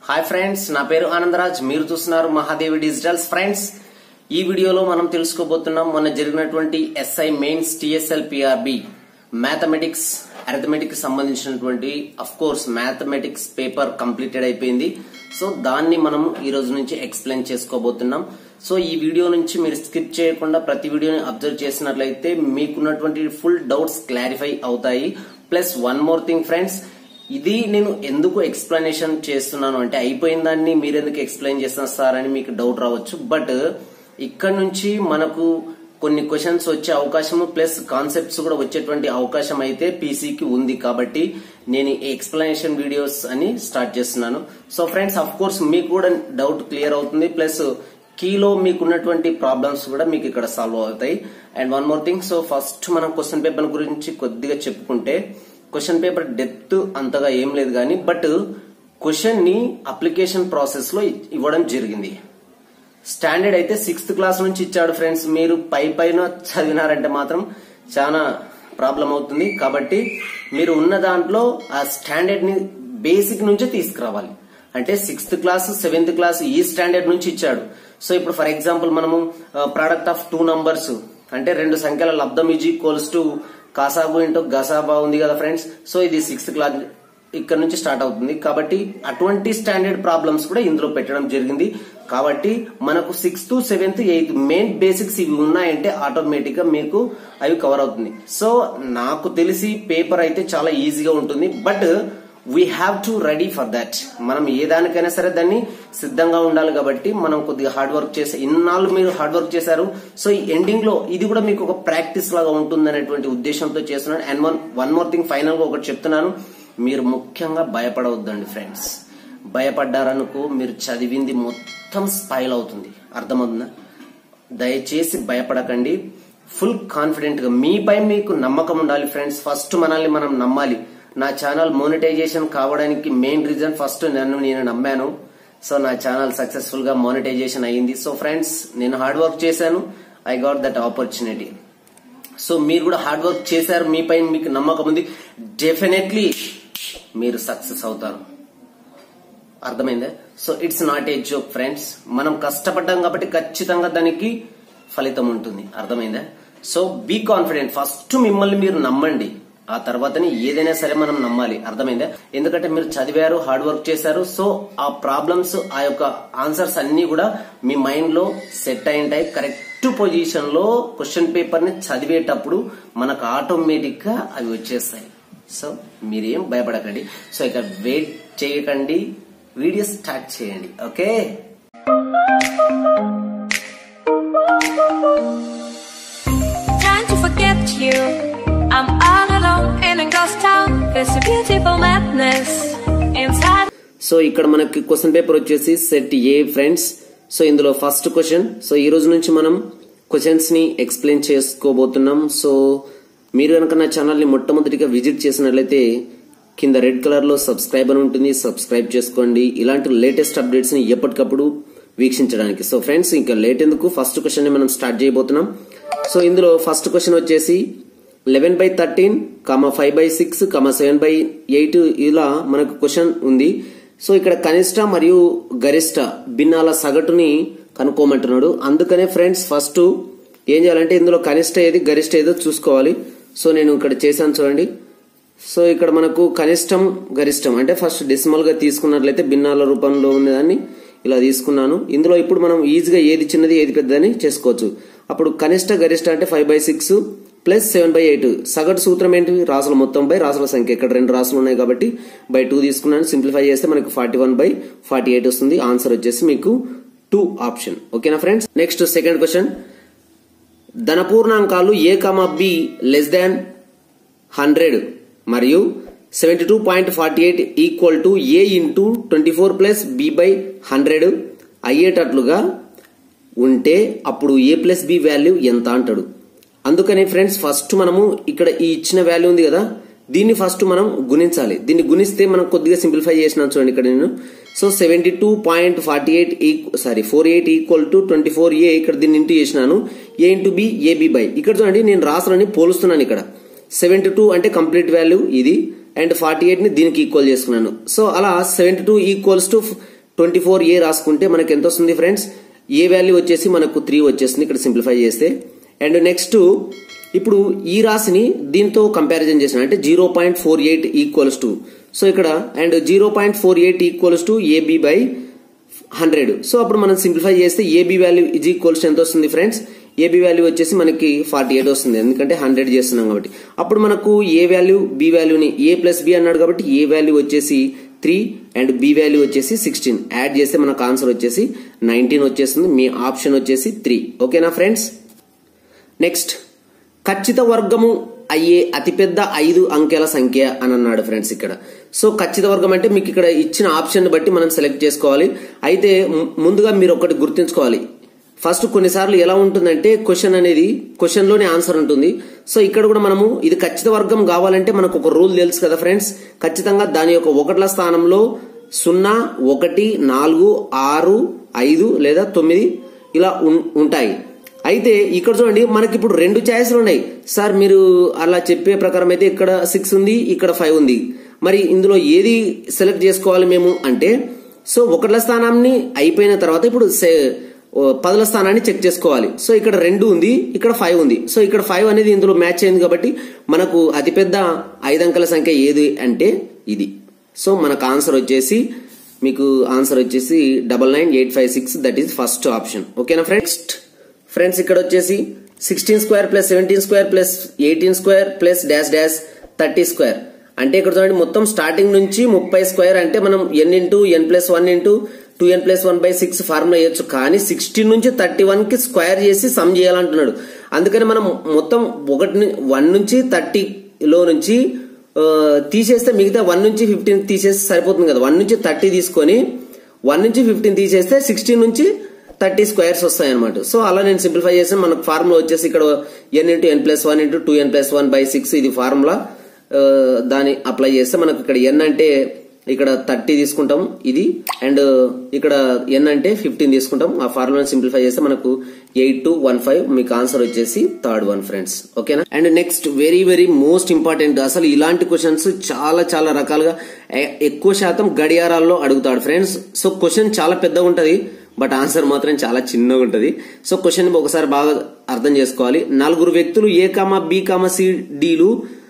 Hi friends నా పేరు ఆనందరాజ్ మీరు చూస్తున్నారు మహాదేవి డిజిటల్స్ ఫ్రెండ్స్ ఈ వీడియోలో మనం తెలుసుకోబోతున్నాం మొన్న జరిగినటువంటి SI mains TSLPRB mathematics arithmetic సంబంధించినటువంటి of course mathematics paper completed అయిపోయింది సో దాన్ని మనం ఈ రోజు నుంచి ఎక్స్ప్లెయిన్ చేసుకోబోతున్నాం సో ఈ వీడియో నుంచి మీరు స్కిప్ చేయకుండా ప్రతి వీడియోని అబ్జర్వ్ చేసినట్లయితే మీకున్నటువంటి ఫుల్ డౌట్స్ క్లారిఫై అవుతాయి plus one more thing friends ఇది నేను ఎందుకు ఎక్స్ప్లెనేషన్ చేస్తున్నాను అంటే అయిపోయిన దాన్ని మీరు ఎందుకు ఎక్స్ప్లెయిన్ చేస్తున్నారు సార్ అని మీకు డౌట్ రావచ్చు బట్ ఇక్కడ నుంచి మనకు కొన్ని క్వశ్చన్స్ వచ్చే అవకాశం ప్లస్ కాన్సెప్ట్స్ కూడా వచ్చేటువంటి అవకాశం అయితే పీసీకి ఉంది కాబట్టి నేను ఈ ఎక్స్ప్లెనేషన్ వీడియోస్ అని స్టార్ట్ చేస్తున్నాను సో ఫ్రెండ్స్ అఫ్ కోర్స్ మీకు కూడా డౌట్ క్లియర్ అవుతుంది ప్లస్ కీలో మీకున్నటువంటి ప్రాబ్లమ్స్ కూడా మీకు ఇక్కడ సాల్వ్ అవుతాయి and one more thing so first మనం క్వశ్చన్ పేపర్ గురించి కొద్దిగా చెప్పుకుంటే క్వశ్చన్ పేపర్ డెప్త్ అంతగా ఏం లేదు కానీ బట్ క్వశ్చన్ ని అప్లికేషన్ ప్రాసెస్ లో ఇవ్వడం జరిగింది స్టాండర్డ్ అయితే సిక్స్త్ క్లాస్ నుంచి ఇచ్చాడు ఫ్రెండ్స్ మీరు పై పైన చదివినారంటే మాత్రం చాలా ప్రాబ్లం అవుతుంది కాబట్టి మీరు ఉన్న దాంట్లో ఆ స్టాండర్డ్ ని బేసిక్ నుంచే తీసుకురావాలి అంటే సిక్స్త్ క్లాస్ సెవెంత్ క్లాస్ ఈ స్టాండర్డ్ నుంచి ఇచ్చాడు సో ఇప్పుడు ఫర్ ఎగ్జాంపుల్ మనము ప్రోడక్ట్ ఆఫ్ టూ నంబర్స్ అంటే రెండు సంఖ్యల లబ్ధం ఈజ్ ఈక్వల్స్ టు కాసాబు ఇంటూ గసాబా ఉంది కదా ఫ్రెండ్స్ సో ఇది సిక్స్త్ క్లాస్ ఇక్కడ నుంచి స్టార్ట్ అవుతుంది కాబట్టి అటువంటి స్టాండర్డ్ ప్రాబ్లమ్స్ కూడా ఇందులో పెట్టడం జరిగింది కాబట్టి మనకు sixth seventh eighth main basics ఇవి ఉన్నాయంటే ఆటోమేటిక్ గా మీకు అవి కవర్ అవుతుంది సో నాకు తెలిసి పేపర్ అయితే చాలా ఈజీగా ఉంటుంది but we have to ready for that మనం ఏ దానికైనా సరే దాన్ని సిద్ధంగా ఉండాలి కాబట్టి మనం కొద్దిగా హార్డ్ వర్క్ చేసే ఇన్నాళ్ళు మీరు హార్డ్ వర్క్ చేశారు సో ఈ ఎండింగ్ లో ఇది కూడా మీకు ఒక ప్రాక్టీస్ లాగా ఉంటుంది అనేటువంటి ఉద్దేశంతో చేస్తున్నాను and one one more thing final గా ఒకటి చెప్తున్నాను మీరు ముఖ్యంగా భయపడవద్దండి ఫ్రెండ్స్ భయపడ్డారనుకో మీరు చదివింది మొత్తం స్పైల్ అవుతుంది అర్థమవుతుందా దయచేసి భయపడకండి ఫుల్ కాన్ఫిడెంట్ గా మీపై మీకు నమ్మకం ఉండాలి ఫ్రెండ్స్ ఫస్ట్ మనల్ని మనం నమ్మాలి నా ఛానల్ మోనిటైజేషన్ కావడానికి మెయిన్ రీజన్ ఫస్ట్ నన్ను నేను నమ్మాను సో నా ఛానల్ సక్సెస్ఫుల్ గా మోనిటైజేషన్ అయ్యింది సో ఫ్రెండ్స్ నేను హార్డ్ వర్క్ చేశాను I got that opportunity so మీరు కూడా హార్డ్ వర్క్ చేశారు మీపై మీకు నమ్మకం ఉంది డెఫినెట్లీ మీరు సక్సెస్ అవుతారు అర్థమైందా so it's not a joke friends మనం కష్టపడ్డాం కాబట్టి ఖచ్చితంగా దానికి ఫలితం ఉంటుంది అర్థమైందా సో బీ కాన్ఫిడెంట్ ఫస్ట్ మిమ్మల్ని మీరు నమ్మండి ఆ తర్వాతని ఏదైనా సరే మనం నమ్మాలి అర్థమైందా ఎందుకంటే మీరు చదివారు హార్డ్ వర్క్ చేశారు సో ఆ ప్రాబ్లమ్స్ ఆ యొక్క ఆన్సర్స్ అన్ని కూడా మీ మైండ్ లో సెట్ అయింటాయి కరెక్ట్ పొజిషన్ లో క్వశ్చన్ పేపర్ ని చదివేటప్పుడు మనకు ఆటోమేటిక్ గా అవి వచ్చేస్తాయి సో మీరేం భయపడకండి సో ఇక వెయిట్ చేయకండి వీడియో స్టార్ట్ చేయండి okay Trying to forget you. I'm all alone in a ghost town. There's a beautiful madness inside. So ఇక్కడ మనకి క్వశ్చన్ పేపర్ వచ్చేసి సెట్ ఏ ఫ్రెండ్స్ సో ఇందులో ఫస్ట్ క్వశ్చన్ సో ఈ రోజు నుంచి మనం క్వశ్చన్స్ ని ఎక్స్ప్లెయిన్ చేసుకోబోతున్నాం సో మీరు కనుక నా ఛానల్ ని మొట్టమొదటిగా విజిట్ చేసినట్లయితే కింద రెడ్ కలర్ లో సబ్స్క్రైబ్ అని ఉంటుంది సబ్స్క్రైబ్ చేసుకోండి ఇలాంటి లేటెస్ట్ అప్డేట్స్ ని ఎప్పటికప్పుడు వీక్షించడానికి సో ఫ్రెండ్స్ ఇంకా లేట్ ఎందుకు ఫస్ట్ క్వశ్చన్ ని మనం స్టార్ట్ చేయబోతున్నాం సో ఇందులో ఫస్ట్ క్వశ్చన్ వచ్చేసి eleven by thirteen comma five by six comma seven by eight ఇలా మనకు క్వశ్చన్ ఉంది సో ఇక్కడ కనిష్ట మరియు గరిష్ట భిన్నాల సగటుని కనుక్కోమంటున్నాడు అందుకనే ఫ్రెండ్స్ ఫస్ట్ ఏం చేయాలంటే ఇందులో కనిష్ట ఏది గరిష్ట ఏదో చూసుకోవాలి సో నేను ఇక్కడ చేశాను చూడండి సో ఇక్కడ మనకు కనిష్టం గరిష్టం అంటే ఫస్ట్ డెసిమల్ గా తీసుకున్నట్లయితే భిన్నాల రూపంలో ఉన్నదాన్ని ఇలా తీసుకున్నాను ఇందులో ఇప్పుడు మనం ఈజీగా ఏది చిన్నది ఏది పెద్దదని చేసుకోవచ్చు అప్పుడు కనిష్ట గరిష్ట అంటే five by six plus seven by eight సగటు సూత్రం ఏంటి రాసుల మొత్తం బై రాసుల సంఖ్య ఇక్కడ రెండు రాసులు ఉన్నాయి కాబట్టి బై టూ తీసుకున్నాను సింప్లిఫై చేస్తే మనకు forty one by forty eight వస్తుంది ఆన్సర్ వచ్చేసి మీకు టూ ఆప్షన్ ఓకేనా ఫ్రెండ్స్ నెక్స్ట్ సెకండ్ క్వశ్చన్ ధనపూర్ణాంకాలు A comma B less than hundred మరియు seventy two point forty eight equal to A into twenty four plus B by hundred అయ్యేటట్లుగా ఉంటే అప్పుడు ఏ plus B value ఎంత అంటాడు అందుకని ఫ్రెండ్స్ ఫస్ట్ మనము ఇక్కడ ఈ ఇచ్చిన వాల్యూ ఉంది కదా దీన్ని ఫస్ట్ మనం గుణించాలి దీన్ని గుణిస్తే మనం కొద్దిగా సింప్లిఫై చేసినాను చూడండి ఇక్కడ నేను so seventy two point forty eight sorry four eight equal to twenty four A ఇక్కడ దీన్ని ఇంటూ చేసినాను A into B AB by ఇక్కడ చూడండి నేను రాసులని పోలుస్తున్నాను ఇక్కడ సెవెంటీ టూ అంటే కంప్లీట్ వాల్యూ ఇది అండ్ ఫార్టీ ఎయిట్ ని దీనికి ఈక్వల్ చేసుకున్నాను సో అలా seventy two equals to twenty four A రాసుకుంటే మనకి ఎంత వస్తుంది ఫ్రెండ్స్ ఏ వాల్యూ వచ్చేసి మనకు త్రీ వచ్చేస్తుంది ఇక్కడ సింప్లిఫై చేస్తే అండ్ నెక్స్ట్ ఇప్పుడు ఈ రాశిని దీంతో కంపారిజన్ చేసిన అంటే zero point four eight equals to so ఇక్కడ and zero point four eight equals to AB by hundred so అప్పుడు మనం సింప్లిఫై చేస్తే ఏబి వాల్యూ ఇజ్ ఈక్వల్స్ ఎంత వస్తుంది ఫ్రెండ్స్ ఏబి వాల్యూ వచ్చేసి మనకి ఫార్టీ ఎయిట్ వస్తుంది ఎందుకంటే హండ్రెడ్ చేస్తున్నాం కాబట్టి అప్పుడు మనకు ఏ వాల్యూ బి వాల్యూని ఏ ప్లస్ బి అన్నాడు కాబట్టి ఏ వాల్యూ వచ్చేసి త్రీ అండ్ బి వాల్యూ వచ్చేసి సిక్స్టీన్ యాడ్ చేస్తే మనకు ఆన్సర్ వచ్చేసి నైన్టీన్ వచ్చేస్తుంది మీ ఆప్షన్ వచ్చేసి త్రీ ఓకేనా ఫ్రెండ్స్ నెక్స్ట్ ఖచ్చిత వర్గము అయ్యే అతిపెద్ద ఐదు అంకెల సంఖ్య అని అన్నాడు ఫ్రెండ్స్ ఇక్కడ సో ఖచ్చిత వర్గం అంటే మీకు ఇక్కడ ఇచ్చిన ఆప్షన్ బట్టి మనం సెలెక్ట్ చేసుకోవాలి అయితే ము- ముందుగా మీరు ఒకటి గుర్తుంచుకోవాలి ఫస్ట్ కొన్నిసార్లు ఎలా ఉంటుందంటే క్వశ్చన్ అనేది క్వశ్చన్ లోనే ఆన్సర్ ఉంటుంది సో ఇక్కడ కూడా మనము ఇది ఖచ్చిత వర్గం కావాలంటే మనకు ఒక రూల్ తెలుసు కదా ఫ్రెండ్స్ ఖచ్చితంగా దాని యొక్క ఒకట్ల స్థానంలో సున్నా ఒకటి నాలుగు ఆరు ఐదు లేదా తొమ్మిది ఇలా ఉం- ఉంటాయి అయితే ఇక్కడ చూడండి మనకి ఇప్పుడు రెండు ఛాయిస్లు ఉన్నాయి సార్ మీరు అలా చెప్పే ప్రకారం అయితే ఇక్కడ సిక్స్ ఉంది ఇక్కడ ఫైవ్ ఉంది మరి ఇందులో ఏది సెలెక్ట్ చేసుకోవాలి మేము అంటే సో ఒకట్ల స్థానాన్ని అయిపోయిన తర్వాత ఇప్పుడు సే- ఓ పదుల స్థానాన్ని చెక్ చేసుకోవాలి సో ఇక్కడ రెండు ఉంది ఇక్కడ ఫైవ్ ఉంది సో ఇక్కడ ఫైవ్ అనేది ఇందులో మ్యాచ్ అయింది కాబట్టి మనకు అతిపెద్ద ఐదు అంకెల సంఖ్య ఏది అంటే ఇది సో మనకు ఆన్సర్ వచ్చేసి మీకు ఆన్సర్ వచ్చేసి double nine eight five six that is first option ఓకేనా ఫ్రెండ్స్ ఫ్రెండ్స్ ఇక్కడ వచ్చేసి sixteen square plus seventeen square plus eighteen square plus dash dash thirty square అంటే ఇక్కడ చూడండి మొత్తం స్టార్టింగ్ నుంచి ముప్పై స్క్వేర్ అంటే మనం N into N plus one into two N plus one by six formula వేయొచ్చు కానీ సిక్స్టీన్ నుంచి థర్టీ వన్ కి స్క్వేర్ చేసి సమ్ చేయాలంటున్నాడు అందుకని మనం మొత్తం ఒకటి వన్ నుంచి థర్టీ లో నుంచి ఆ, తీసేస్తే మిగతా వన్ నుంచి ఫిఫ్టీన్ తీసేస్తే సరిపోతుంది కదా వన్ నుంచి థర్టీ తీసుకొని వన్ నుంచి ఫిఫ్టీన్ తీసేస్తే సిక్స్టీన్ నుంచి థర్టీ స్క్వేర్స్ వస్తాయి అనమాట సో అలా నేను సింప్లిఫై చేసి మనకు ఫార్ములా వచ్చేసి ఇక్కడ N into N plus one into two N plus one by six ఇది ఫార్ములా ఆ, దాన్ని అప్లై చేస్తే మనకు ఇక్కడ ఎన్ అంటే ఇక్కడ థర్టీ తీసుకుంటాం ఇది అండ్ ఇక్కడ ఎన్ అంటే ఫిఫ్టీన్ తీసుకుంటాం ఆ ఫార్ములా సింప్లిఫై చేస్తే మనకు ఎయిట్ టు వన్ ఫైవ్ మీకు ఆన్సర్ వచ్చేసి థర్డ్ వన్ ఫ్రెండ్స్ ఓకేనా and next very very most important అసలు ఇలాంటి క్వశ్చన్స్ చాలా చాలా రకాలుగా ఎ- ఎక్కువ శాతం గడియారాల్లో అడుగుతాడు ఫ్రెండ్స్ సో క్వశ్చన్ చాలా పెద్దగా ఉంటది బట్ ఆన్సర్ మాత్రం చాలా చిన్నగా ఉంటది సో క్వశ్చన్ ఒకసారి బాగా అర్థం చేసుకోవాలి నలుగురు వ్యక్తులు A comma B comma C డీలు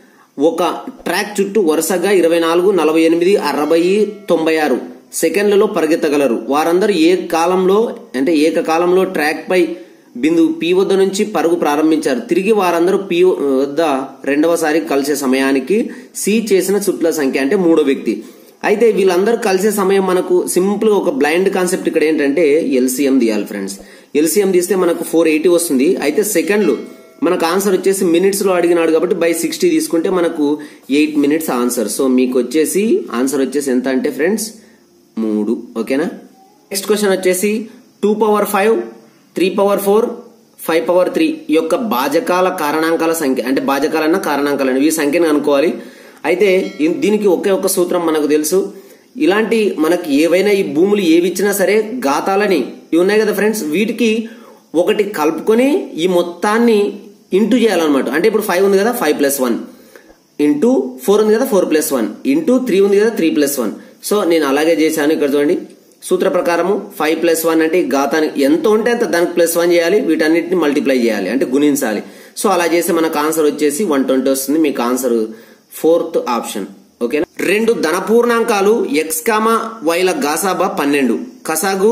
ఒక ట్రాక్ చుట్టూ వరుసగా ఇరవై నాలుగు నలభై ఎనిమిది అరవై తొంభై ఆరు సెకండ్లలో పరిగెత్తగలరు వారందరూ ఏ కాలంలో అంటే ఏకకాలంలో ట్రాక్ పై బిందు పి వద్ద నుంచి పరుగు ప్రారంభించారు తిరిగి వారందరూ పి వద్ద రెండవసారి కలిసే సమయానికి సి చేసిన చుట్ల సంఖ్య అంటే మూడో వ్యక్తి అయితే వీళ్ళందరూ కలిసే సమయం మనకు సింపుల్ గా ఒక బ్లైండ్ కాన్సెప్ట్ ఇక్కడ ఏంటంటే ఎల్సిఎం తీయాలి ఫ్రెండ్స్ ఎల్సిఎం తీస్తే మనకు ఫోర్ ఎయిటీ వస్తుంది అయితే సెకండ్లు మనకు ఆన్సర్ వచ్చేసి మినిట్స్ లో అడిగినాడు కాబట్టి బై సిక్స్టీ తీసుకుంటే మనకు ఎయిట్ మినిట్స్ ఆన్సర్ సో మీకు వచ్చేసి ఆన్సర్ వచ్చేసి ఎంత అంటే ఫ్రెండ్స్ మూడు ఓకేనా నెక్స్ట్ క్వశ్చన్ వచ్చేసి two power five three power four five power three యొక్క భాజకాల కారణాంకాల సంఖ్య అంటే భాజకాలన్న కారణాంకాలన్న ఈ సంఖ్యను అనుకోవాలి అయితే ఇన్- దీనికి ఒకే ఒక సూత్రం మనకు తెలుసు ఇలాంటి మనకి ఏవైనా ఈ భూములు ఏవి ఇచ్చినా సరే గాతాలని ఇవి ఉన్నాయి కదా ఫ్రెండ్స్ వీటికి ఒకటి కలుపుకొని ఈ మొత్తాన్ని ఇంటూ చేయాలన్నమాట అంటే ఇప్పుడు ఫైవ్ ఉంది కదా five plus one into four ఉంది కదా four plus one into three ఉంది కదా త్రీ ప్లస్ వన్ సో నేను అలాగే చేశాను ఇక్కడ చూడండి సూత్ర ప్రకారము ఫైవ్ ప్లస్ వన్ అంటే ఈ ఘాతానికి ఎంత ఉంటే అంత దానికి ప్లస్ వన్ చేయాలి వీటన్నిటిని మల్టిప్లై చేయాలి అంటే గుణించాలి సో అలా చేస్తే మనకు ఆన్సర్ వచ్చేసి వన్ ట్వంటీ వస్తుంది మీకు ఆన్సర్ ఫోర్త్ ఆప్షన్ ఓకేనా రెండు ధనపూర్ణాంకాలు ఎక్స్ కామా వైల గాసాబా పన్నెండు కసాగు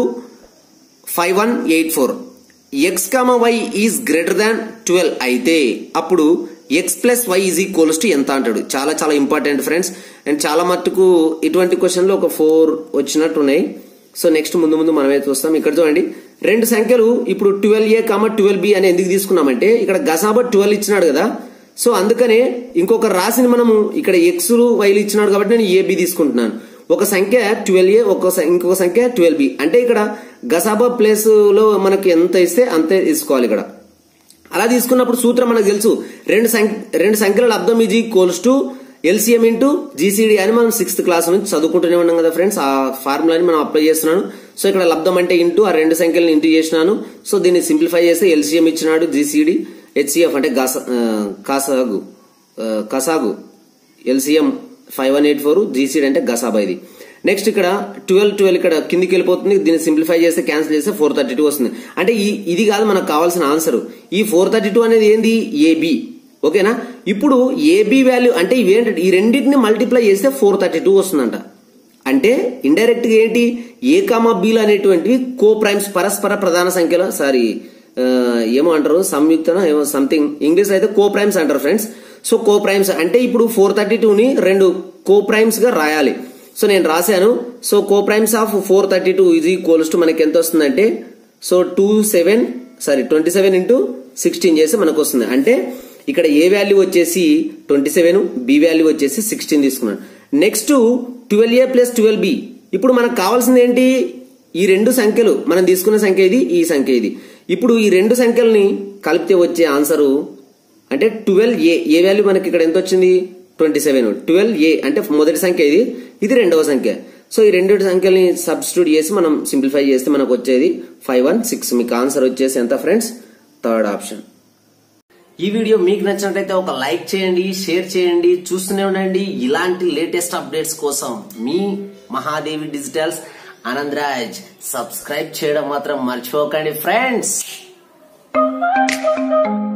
five one eight four X comma Y is greater than twelve అయితే అప్పుడు X plus Y is equals to ఎంత అంటాడు చాలా చాలా ఇంపార్టెంట్ ఫ్రెండ్స్ అండ్ చాలా మట్టుకు ఇటువంటి క్వశ్చన్లు ఒక ఫోర్ వచ్చినట్టు ఉన్నాయి సో నెక్స్ట్ ముందు ముందు మనమే చూస్తాం ఇక్కడ చూడండి రెండు సంఖ్యలు ఇప్పుడు twelve A comma twelve B అని ఎందుకు తీసుకున్నామంటే ఇక్కడ గసాబా ట్వెల్వ్ ఇచ్చినాడు కదా సో అందుకనే ఇంకొక రాశిని మనము ఇక్కడ ఎక్స్ వైలు ఇచ్చినాడు కాబట్టి నేను ఏబి తీసుకుంటున్నాను ఒక సంఖ్య ట్వెల్వ్ ఏ ఒక సం- ఇంకొక సంఖ్య ట్వెల్వ్ బి అంటే ఇక్కడ గసాబా ప్లేస్ లో మనకి ఎంత ఇస్తే అంతే తీసుకోవాలి ఇక్కడ అలా తీసుకున్నప్పుడు సూత్రం మనకు తెలుసు రెండు సంఖ్య రెండు సంఖ్యల లబ్ధం is equals to LCM into GCD అని మనం సిక్స్త్ క్లాస్ నుంచి చదువుకుంటూనే ఉన్నాం కదా ఫ్రెండ్స్ ఆ ఫార్ములాని మనం అప్లై చేస్తున్నాను సో ఇక్కడ లబ్ధం అంటే ఇంటూ ఆ రెండు సంఖ్యలను ఇంటూ చేసినాను సో దీన్ని సింప్లిఫై చేస్తే ఎల్సిఎం ఇచ్చినాడు జీసీడీ హెచ్సిఎఫ్ అంటే గస ఆ, కాసాగు ఆ, కసాగు LCM five one eight four GCD అంటే గసాబా ఇది నెక్స్ట్ ఇక్కడ ట్వెల్వ్ ట్వెల్వ్ ఇక్కడ కిందికి వెళ్ళిపోతుంది దీన్ని సింప్లిఫై చేస్తే క్యాన్సిల్ చేస్తే ఫోర్ థర్టీ టూ వస్తుంది అంటే ఈ ఇది కాదు మనకు కావాల్సిన ఆన్సర్ ఈ ఫోర్ థర్టీ టూ అనేది ఏంది ఏబి ఓకేనా ఇప్పుడు ఏబి వాల్యూ అంటే ఇవేంటి ఈ రెండింటిని మల్టిప్లై చేస్తే ఫోర్ థర్టీ టూ వస్తుందంట అంటే ఇండైరెక్ట్ గా ఏంటి ఏ కామా బీలు అనేటువంటివి కో ప్రైమ్స్ పరస్పర ప్రధాన సంఖ్యలో సారీ ఆ, ఏమో అంటారు సంయుక్త ఏమో సంథింగ్ ఇంగ్లీష్ అయితే కో ప్రైమ్స్ అంటారు ఫ్రెండ్స్ సో కో ప్రైమ్స్ అంటే ఇప్పుడు ఫోర్ థర్టీ ని రెండు కో ప్రైమ్స్ గా రాయాలి సో నేను రాశాను so co primes of four thirty two is equals to మనకి ఎంత వస్తుందంటే so two seven sorry twenty seven into sixteen చేస్తే మనకు వస్తుంది అంటే ఇక్కడ ఏ వాల్యూ వచ్చేసి ట్వంటీ సెవెన్ బి వాల్యూ వచ్చేసి సిక్స్టీన్ తీసుకున్నాను next twelve A plus twelve B ఇప్పుడు మనకు కావాల్సింది ఏంటి ఈ రెండు సంఖ్యలు మనం తీసుకున్న సంఖ్య ఇది ఈ సంఖ్య ఇది ఇప్పుడు ఈ రెండు సంఖ్యల్ని కలిపితే వచ్చే ఆన్సరు అంటే ట్వెల్వ్ ఏ ఏ వాల్యూ మనకి ఇక్కడ ఎంత వచ్చింది ట్వంటీ సెవెన్ ట్వెల్వ్ ఏ అంటే మొదటి సంఖ్య ఇది ఇది రెండవ సంఖ్య సో ఈ రెండు సంఖ్యల్ని సబ్స్టిట్యూట్ చేసి మనం సింప్లిఫై చేస్తే మనకు వచ్చేది ఫైవ్ వన్ సిక్స్ మీకు ఆన్సర్ వచ్చేసి ఎంత ఫ్రెండ్స్ థర్డ్ ఆప్షన్ ఈ వీడియో మీకు నచ్చినట్లయితే ఒక లైక్ చేయండి షేర్ చేయండి చూస్తూనే ఉండండి ఇలాంటి లేటెస్ట్ అప్డేట్స్ కోసం మీ మహాదేవి డిజిటల్స్ ఆనంద్ రాజ్ సబ్స్క్రైబ్ చేయడం మాత్రం మర్చిపోకండి ఫ్రెండ్స్